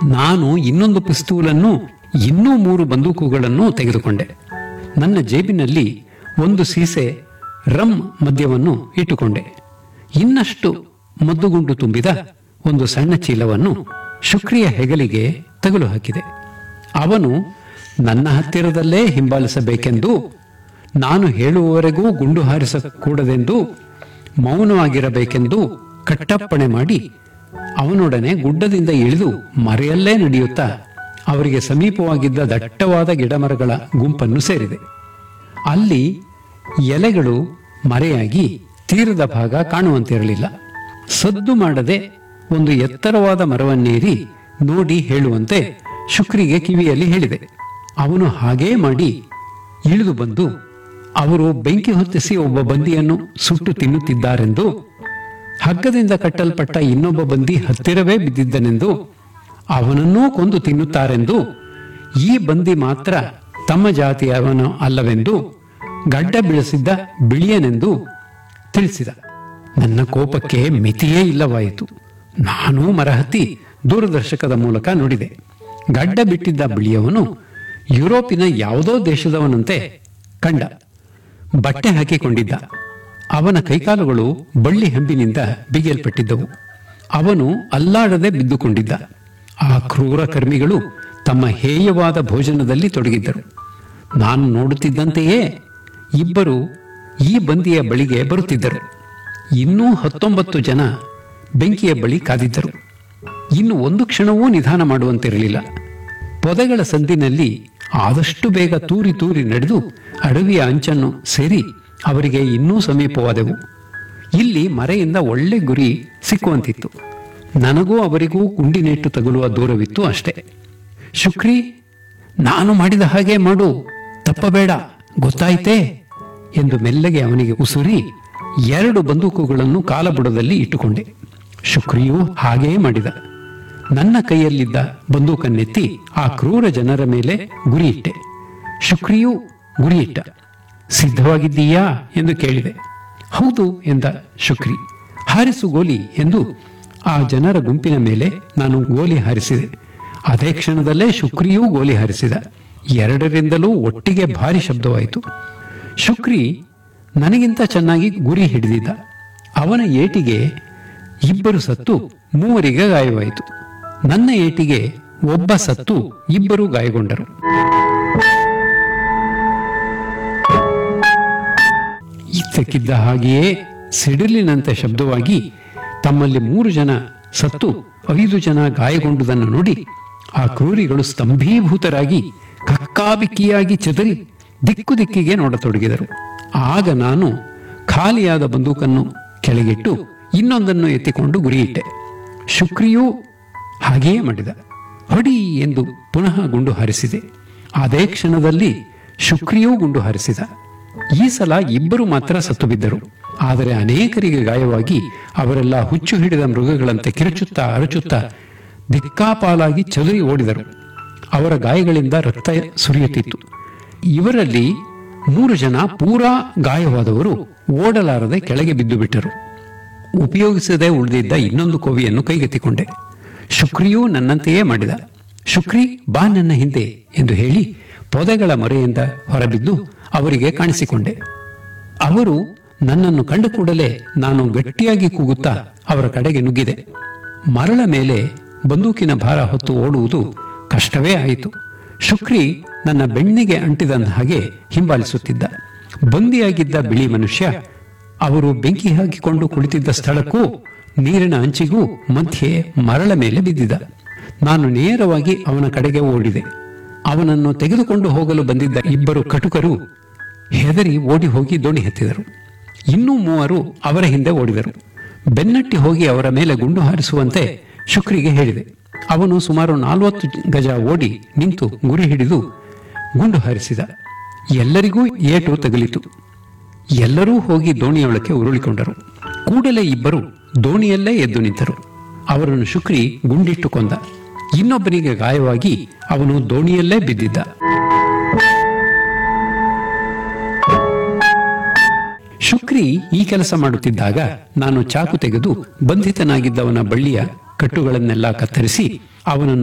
ನಾನು ಇನ್ನೊಂದು ಪಿಸ್ತೂಲನ್ನು ಇನ್ನೂ ಮೂರು ಬಂದೂಕುಗಳನ್ನು ತೆಗೆದುಕೊಂಡೆ ನನ್ನ ಜೇಬಿನಲ್ಲಿ ಒಂದು ಸೀಸೆ ರಮ್ ಮದ್ಯವನ್ನು ಇಟ್ಟುಕೊಂಡೆ ಇನ್ನಷ್ಟು ಮದ್ದುಗುಂಡು ತುಂಬಿದ ಒಂದು ಸಣ್ಣ ಚೀಲವನ್ನು ಶುಕ್ರಿಯ ಹೆಗಲಿಗೆ ತಗಲು ಹಾಕಿದೆ ಅವನು ನನ್ನ ಹತ್ತಿರದಲ್ಲೇ ಹಿಂಬಾಲಿಸಬೇಕೆಂದು ನಾನು ಹೇಳುವವರೆಗೂ ಗುಂಡು ಹಾರಿಸಕೂಡದೆಂದು ಮೌನವಾಗಿರಬೇಕೆಂದು ಕಟ್ಟಪ್ಪಣೆ ಮಾಡಿ ಅವನೊಡನೆ ಗುಡ್ಡದಿಂದ ಇಳಿದು ಮರೆಯಲ್ಲೇ ನಡೆಯುತ್ತಾ ಅವರಿಗೆ ಸಮೀಪವಾಗಿದ್ದ ದಟ್ಟವಾದ ಗಿಡಮರಗಳ ಗುಂಪನ್ನು ಸೇರಿದೆ ಅಲ್ಲಿ ಎಲೆಗಳು ಮರೆಯಾಗಿ ತೀರದ ಭಾಗ ಕಾಣುವಂತಿರಲಿಲ್ಲ ಸದ್ದು ಮಾಡದೆ ಒಂದು ಎತ್ತರವಾದ ಮರವನ್ನೇರಿ ನೋಡಿ ಹೇಳುವಂತೆ ಶುಕ್ರಿಗೆ ಕಿವಿಯಲ್ಲಿ ಹೇಳಿದೆ ಅವನು ಹಾಗೇ ಮಾಡಿ ಇಳಿದು ಬಂದು ಅವರು ಬೆಂಕಿ ಹೊತ್ತಿಸಿ ಒಬ್ಬ ಬಂದಿಯನ್ನು ಸುಟ್ಟು ತಿನ್ನುತ್ತಿದ್ದಾರೆಂದು ಹಗ್ಗದಿಂದ ಕಟ್ಟಲ್ಪಟ್ಟ ಇನ್ನೊಬ್ಬ ಬಂದಿ ಹತ್ತಿರವೇ ಬಿದ್ದಿದ್ದನೆಂದು ಅವನನ್ನೂ ಕೊಂದು ತಿನ್ನುತ್ತಾರೆಂದು ಈ ಬಂದಿ ಮಾತ್ರ ತಮ್ಮ ಜಾತಿಯವನು ಅಲ್ಲವೆಂದು ಗಡ್ಡ ಬೀಳಿಸಿದ್ದ ಬಿಳಿಯನೆಂದು ತಿಳಿಸಿದ ನನ್ನ ಕೋಪಕ್ಕೆ ಮಿತಿಯೇ ಇಲ್ಲವಾಯಿತು ನಾನು ಮರಹತ್ತಿ ದೂರದರ್ಶಕದ ಮೂಲಕ ನುಡಿದೆ ಗಡ್ಡ ಬಿಟ್ಟಿದ್ದ ಬಿಳಿಯವನು ಯುರೋಪಿನ ಯಾವುದೋ ದೇಶದವನಂತೆ ಕಂಡ ಬಟ್ಟೆ ಹಾಕಿಕೊಂಡಿದ್ದ ಅವನ ಕೈಕಾಲುಗಳು ಬಳ್ಳಿ ಹಂಬಿನಿಂದ ಬಿಗಿಯಲ್ಪಟ್ಟಿದ್ದವು ಅವನು ಅಲ್ಲಾಡದೆ ಬಿದ್ದುಕೊಂಡಿದ್ದ ಆ ಕ್ರೂರ ಕರ್ಮಿಗಳು ತಮ್ಮ ಹೇಯವಾದ ಭೋಜನದಲ್ಲಿ ತೊಡಗಿದ್ದರು ನಾನು ನೋಡುತ್ತಿದ್ದಂತೆಯೇ ಇಬ್ಬರು ಈ ಬಂದಿಯ ಬಳಿಗೆ ಬರುತ್ತಿದ್ದರು ಇನ್ನೂ ಹತ್ತೊಂಬತ್ತು ಜನ ಬೆಂಕಿಯ ಬಳಿ ಕಾದಿದ್ದರು ಇನ್ನು ಒಂದು ಕ್ಷಣವೂ ನಿಧಾನ ಮಾಡುವಂತಿರಲಿಲ್ಲ ಪೊದೆಗಳ ಸಂದಿನಲ್ಲಿ ಆದಷ್ಟು ಬೇಗ ತೂರಿ ತೂರಿ ನಡೆದು ಅಡವಿಯ ಅಂಚನ್ನು ಸೇರಿ ಅವರಿಗೆ ಇನ್ನೂ ಸಮೀಪವಾದೆವು ಇಲ್ಲಿ ಮರೆಯಿಂದ ಒಳ್ಳೆ ಗುರಿ ಸಿಕ್ಕುವಂತಿತ್ತು ನನಗೂ ಅವರಿಗೂ ಗುಂಡಿನೇಟು ತಗುಲುವ ದೂರವಿತ್ತು ಅಷ್ಟೇ ಶುಕ್ರಿ ನಾನು ಮಾಡಿದ ಹಾಗೆ ಮಾಡು ತಪ್ಪಬೇಡ ಗೊತ್ತಾಯ್ತೇ ಎಂದು ಮೆಲ್ಲಗೆ ಅವನಿಗೆ ಉಸುರಿ ಎರಡು ಬಂದೂಕುಗಳನ್ನು ಕಾಲಬುಡದಲ್ಲಿ ಇಟ್ಟುಕೊಂಡೆ ಶುಕ್ರಿಯೂ ಹಾಗೆಯೇ ಮಾಡಿದ ನನ್ನ ಕೈಯಲ್ಲಿದ್ದ ಬಂದೂಕನ್ನೆತ್ತಿ ಆ ಕ್ರೂರ ಜನರ ಮೇಲೆ ಗುರಿಯಿಟ್ಟೆ ಶುಕ್ರಿಯೂ ಗುರಿಯಿಟ್ಟ ಸಿದ್ಧವಾಗಿದ್ದೀಯಾ ಎಂದು ಕೇಳಿದೆ ಹೌದು ಎಂದ ಶುಕ್ರಿ ಹಾರಿಸು ಗೋಲಿ ಎಂದು ಆ ಜನರ ಗುಂಪಿನ ಮೇಲೆ ನಾನು ಗೋಲಿ ಹಾರಿಸಿದೆ ಅದೇ ಕ್ಷಣದಲ್ಲೇ ಶುಕ್ರಿಯೂ ಗೋಲಿ ಹಾರಿಸಿದ ಎರಡರಿಂದಲೂ ಒಟ್ಟಿಗೆ ಭಾರಿ ಶಬ್ದವಾಯಿತು ಶುಕ್ರಿ ನನಗಿಂತ ಚೆನ್ನಾಗಿ ಗುರಿ ಹಿಡಿದಿದ್ದ ಅವನ ಏಟಿಗೆ ಇಬ್ಬರು ಸತ್ತು ಮೂವರಿಗೆ ಗಾಯವಾಯಿತು ನನ್ನ ಏಟಿಗೆ ಒಬ್ಬ ಸತ್ತು ಇಬ್ಬರು ಗಾಯಗೊಂಡರು ಇದ್ದಕ್ಕಿದ್ದ ಹಾಗೆಯೇ ಸಿಡಿಲಿನಂತೆ ಶಬ್ದವಾಗಿ ತಮ್ಮಲ್ಲಿ ಮೂರು ಜನ ಸತ್ತು ಐದು ಜನ ಗಾಯಗೊಂಡುದನ್ನು ನೋಡಿ ಆ ಕ್ರೂರಿಗಳು ಸ್ತಂಭೀಭೂತರಾಗಿ ಕಕ್ಕಾಬಿಕ್ಕಿಯಾಗಿ ಚೆದರಿ ದಿಕ್ಕು ದಿಕ್ಕಿಗೆ ನೋಡತೊಡಗಿದರು ಆಗ ನಾನು ಖಾಲಿಯಾದ ಬಂದೂಕನ್ನು ಕೆಳಗಿಟ್ಟು ಇನ್ನೊಂದನ್ನು ಎತ್ತಿಕೊಂಡು ಗುರಿಯಿಟ್ಟೆ ಶುಕ್ರಿಯೂ ಹಾಗೆಯೇ ಮಾಡಿದ ಹೊಡಿ ಎಂದು ಪುನಃ ಗುಂಡು ಹಾರಿಸಿದೆ ಅದೇ ಕ್ಷಣದಲ್ಲಿ ಶುಕ್ರಿಯೂ ಗುಂಡು ಹಾರಿಸಿದ ಈ ಸಲ ಇಬ್ಬರು ಮಾತ್ರ ಸತ್ತು ಬಿದ್ದರು ಆದರೆ ಅನೇಕರಿಗೆ ಗಾಯವಾಗಿ ಅವರೆಲ್ಲ ಹುಚ್ಚು ಹಿಡಿದ ಮೃಗಗಳಂತೆ ಕಿರುಚುತ್ತಾ ಅರಚುತ್ತಾ ದಿಕ್ಕಾಪಾಲಾಗಿ ಚದುರಿ ಓಡಿದರು ಅವರ ಗಾಯಗಳಿಂದ ರಕ್ತ ಸುರಿಯುತ್ತಿತ್ತು ಇವರಲ್ಲಿ ಮೂರು ಜನ ಪೂರಾ ಗಾಯವಾದವರು ಓಡಲಾರದೆ ಕೆಳಗೆ ಬಿದ್ದು ಬಿಟ್ಟರು ಉಪಯೋಗಿಸದೆ ಉಳಿದಿದ್ದ ಇನ್ನೊಂದು ಕೋವಿಯನ್ನು ಕೈಗೆತ್ತಿಕೊಂಡೆ ಶುಕ್ರಿಯೂ ನನ್ನಂತೆಯೇ ಮಾಡಿದ ಶುಕ್ರಿ ಬಾ ನನ್ನ ಹಿಂದೆ ಎಂದು ಹೇಳಿ ಪೊದೆಗಳ ಮೊರೆಯಿಂದ ಹೊರಬಿದ್ದು ಅವರಿಗೆ ಕಾಣಿಸಿಕೊಂಡೆ ಅವರು ನನ್ನನ್ನು ಕಂಡ ಕೂಡಲೇ ನಾನು ಗಟ್ಟಿಯಾಗಿ ಕೂಗುತ್ತಾ ಅವರ ಕಡೆಗೆ ನುಗ್ಗಿದೆ ಮರಳ ಮೇಲೆ ಬಂದೂಕಿನ ಭಾರ ಹೊತ್ತು ಓಡುವುದು ಕಷ್ಟವೇ ಆಯಿತು ಶುಕ್ರಿ ನನ್ನ ಬೆಣ್ಣಿಗೆ ಅಂಟಿದಂದ ಹಾಗೆ ಹಿಂಬಾಲಿಸುತ್ತಿದ್ದ ಬಂದಿಯಾಗಿದ್ದ ಬಿಳಿ ಮನುಷ್ಯ ಅವರು ಬೆಂಕಿ ಹಾಕಿಕೊಂಡು ಕುಳಿತಿದ್ದ ಸ್ಥಳಕ್ಕೂ ನೀರಿನ ಅಂಚಿಗೂ ಮಧ್ಯೆ ಮರಳ ಮೇಲೆ ಬಿದ್ದಿದ್ದ ನಾನು ನೇರವಾಗಿ ಅವನ ಕಡೆಗೆ ಓಡಿದೆ ಅವನನ್ನು ತೆಗೆದುಕೊಂಡು ಹೋಗಲು ಬಂದಿದ್ದ ಇಬ್ಬರು ಕಟುಕರು ಹೆದರಿ ಓಡಿ ಹೋಗಿ ದೋಣಿ ಹತ್ತಿದರು ಇನ್ನೂ ಮೂವರು ಅವರ ಹಿಂದೆ ಓಡಿದರು ಬೆನ್ನಟ್ಟಿ ಹೋಗಿ ಅವರ ಮೇಲೆ ಗುಂಡು ಹಾರಿಸುವಂತೆ ಶುಕ್ರಿಗೆ ಹೇಳಿದೆ ಅವನು ಸುಮಾರು ನಲವತ್ತು ಗಜ ಓಡಿ ನಿಂತು ಗುರಿ ಹಿಡಿದು ಗುಂಡು ಹಾರಿಸಿದ ಎಲ್ಲರಿಗೂ ಏಟು ತಗುಲಿತು ಎಲ್ಲರೂ ಹೋಗಿ ದೋಣಿಯೊಳಕ್ಕೆ ಉರುಳಿಕೊಂಡರು ಕೂಡಲೇ ಇಬ್ಬರು ದೋಣಿಯಲ್ಲೇ ಎದ್ದು ನಿಂತರು ಅವರನ್ನು ಶುಕ್ರಿ ಗುಂಡಿಟ್ಟು ಕೊಂದ ಇನ್ನೊಬ್ಬನಿಗೆ ಗಾಯವಾಗಿ ಅವನು ದೋಣಿಯಲ್ಲೇ ಬಿದ್ದಿದ್ದ ಶುಕ್ರಿ ಈ ಕೆಲಸ ಮಾಡುತ್ತಿದ್ದಾಗ ನಾನು ಚಾಕು ತೆಗೆದು ಬಂಧಿತನಾಗಿದ್ದವನ ಬಳ್ಳಿಯ ಕಟ್ಟುಗಳನ್ನೆಲ್ಲ ಕತ್ತರಿಸಿ ಅವನನ್ನು